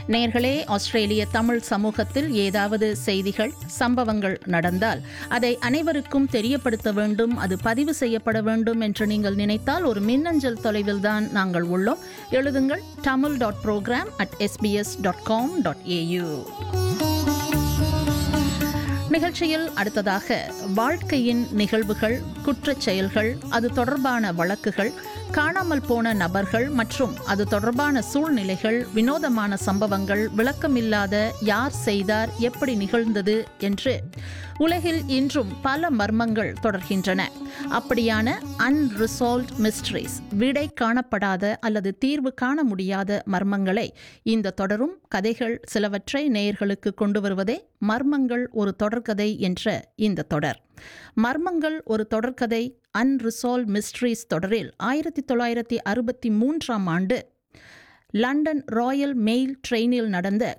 நேர்களே ஆஸ்திரேலிய தமிழ் சமூகத்தில் ஏதாவது செய்திகள் சம்பவங்கள் நடந்தால் அதை அனைவருக்கும் தெரியப்படுத்த வேண்டும் அது பதிவு செய்யப்பட வேண்டும் என்று நீங்கள் நினைத்தால் ஒரு மின்னஞ்சல் தொலைவில் தான் நாங்கள் உள்ளோம் எழுதுங்கள் Tamil dot program at SBS dot com dot AU நிகழ்ச்சியில் அடுத்ததாக வாழ்க்கையின் நிகழ்வுகள் குற்றச் செயல்கள் அது தொடர்பான வழக்குகள் காணாமல் போன நபர்கள் மற்றும் அது தொடர்பான சூழ்நிலைகள் வினோதமான சம்பவங்கள் விளக்கமில்லாத யார் செய்தார் எப்படி நிகழ்ந்தது என்று உலகில் இன்றும் பல மர்மங்கள் தொடர்கின்றன அப்படியான அன்ரிசால்வ்ட் மிஸ்ட்ரிஸ் விடை காணப்படாத அல்லது தீர்வு காண முடியாத மர்மங்களை இந்த தொடரும் கதைகள் சிலவற்றை நேயர்களுக்கு கொண்டு வருவதே மர்மங்கள் ஒரு தொடர்கதை என்ற இந்த தொடர் மர்மங்கள் ஒரு தொடர்கதை அன்ரிசால்வ் மிஸ்ட்ரீஸ் தொடரில் ஆயிரத்தி தொள்ளாயிரத்தி அறுபத்தி மூன்றாம் ஆண்டு லண்டன் ராயல் மெயில் ட்ரெயினில் நடந்த